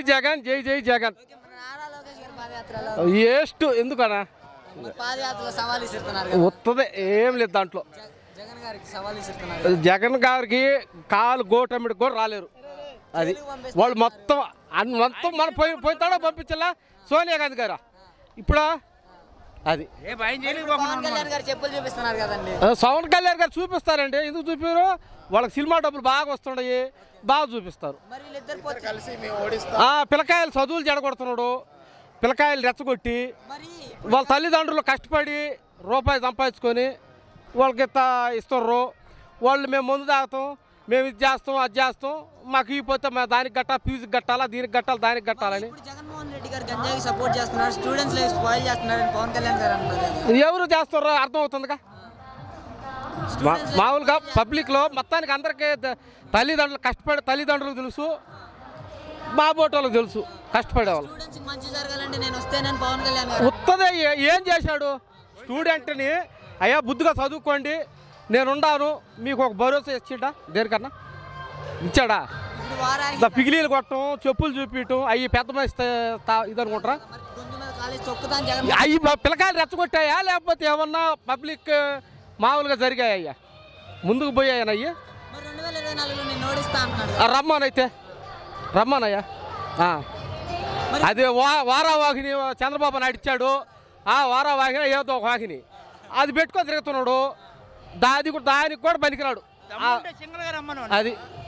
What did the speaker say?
జగన్ జై జై జగన్ ఓకే, మన నారా లోకేష్ గారి పాదయాత్రలో ఏస్ట్ ఎందుకనా మరి పాదయాత్రలో సవాల్ ఇస్తున్నారు కదా వస్తుంది ఏం లేదు దాంట్లో జగ- జగన్ గారికి సవాల్ ఇస్తున్నారు కదా. జగన్ గారికి కాలు గోటమిడి కూడా రాలేరు అది వాళ్ళు మొత్తం అన్- మొత్తం మన పోయి పోయితాడో పంపించాలా సోనియా గాంధీ గారా ఇప్పుడా అది పవన్ కళ్యాణ్ గారు చెప్పులు చూపిస్తున్నారు కదండి ఆ, పవన్ కళ్యాణ్ గారు చూపిస్తారండి ఎందుకు చూపారు వాళ్ళకి సినిమా డబ్బులు బాగా వస్తున్నాయి బాగా చూపిస్తారు మరి వీళ్ళిద్దరు పోతే కలిసి మేము ఓడిస్తాం ఆ పిల్లకాయలు చదువులు జడగొడుతున్నాడు పిల్లకాయలు రెచ్చగొట్టి మరి వాళ్ళ తల్లిదండ్రులు కష్టపడి రూపాయి సంపాదించుకొని వాళ్ళకి ఇస్తా ఇస్తుర్రు వాళ్ళు మేము ముందు తాగుతాం మేము ఇది చేస్తాం అది చేస్తాం మాకు ఇకపోతే మేము దానికి కట్టాలి ఫీజుకి కట్టాలా దీనికి కట్టాలి దానికి కట్టాలని ఇప్పుడు జగన్మోహన్ రెడ్డి గారు గంజాయికి సపోర్ట్ చేస్తున్నారు స్టూడెంట్స్ లైఫ్ స్పాయిల్ చేస్తున్నారని పవన్ కళ్యాణ్ గారు అన్నారు కదా. ఎవరు చేస్తారో అర్థం అవుతుందిగా మా- మామూలుగా పబ్లిక్లో మొత్తానికి అందరికీ త- తల్లిదండ్రులు కష్టపడే తల్లిదండ్రులకు తెలుసు మా బోటోళ్ళకి తెలుసు కష్టపడేవాళ్ళు స్టూడెంట్స్ కి మంచి జరగాలంటే నేను వస్తేనని పవన్ కళ్యాణ్ గారు ఉత్తదే ఏ- ఏం చేశాడు స్టూడెంట్ని అయ్యా బుద్ధిగా చదువుకోండి నేనుండాను మీకు ఒక భరోసా ఇచ్చిండా దేనికన్నా ఇచ్చాడా ఇప్పుడు వారానికి దా పిగిలీలు కొట్టడం చెప్పులు చూపించటం అవి పెద్ద మనిషి ఇది అనుకుంటారా మరి గొంతు మీద కాలేజ్ తొక్కుతాను జగన్ అవి పిల్లకాయలు రెచ్చగొట్టాయా లేకపోతే ఏమన్నా పబ్లిక్ మామూలుగా జరిగాయా అయ్యా ముందుకు పోయాయన అయ్యి మరి రెండు వేల ఇరవై నాలుగులో నేను ఓడిస్తా అంటున్నాడు ఆ, రమ్మనైతే రమ్మనయ్యా ఆ. అది వా వారా వాహిని చంద్రబాబు నాయుడు ఇచ్చాడు ఆ వారా వాహిని ఏదో ఒక వాహిని అది పెట్టుకొని తిరుగుతున్నాడు దాది కూడా దానికి కూడా పనికిరాడు ఆ, అది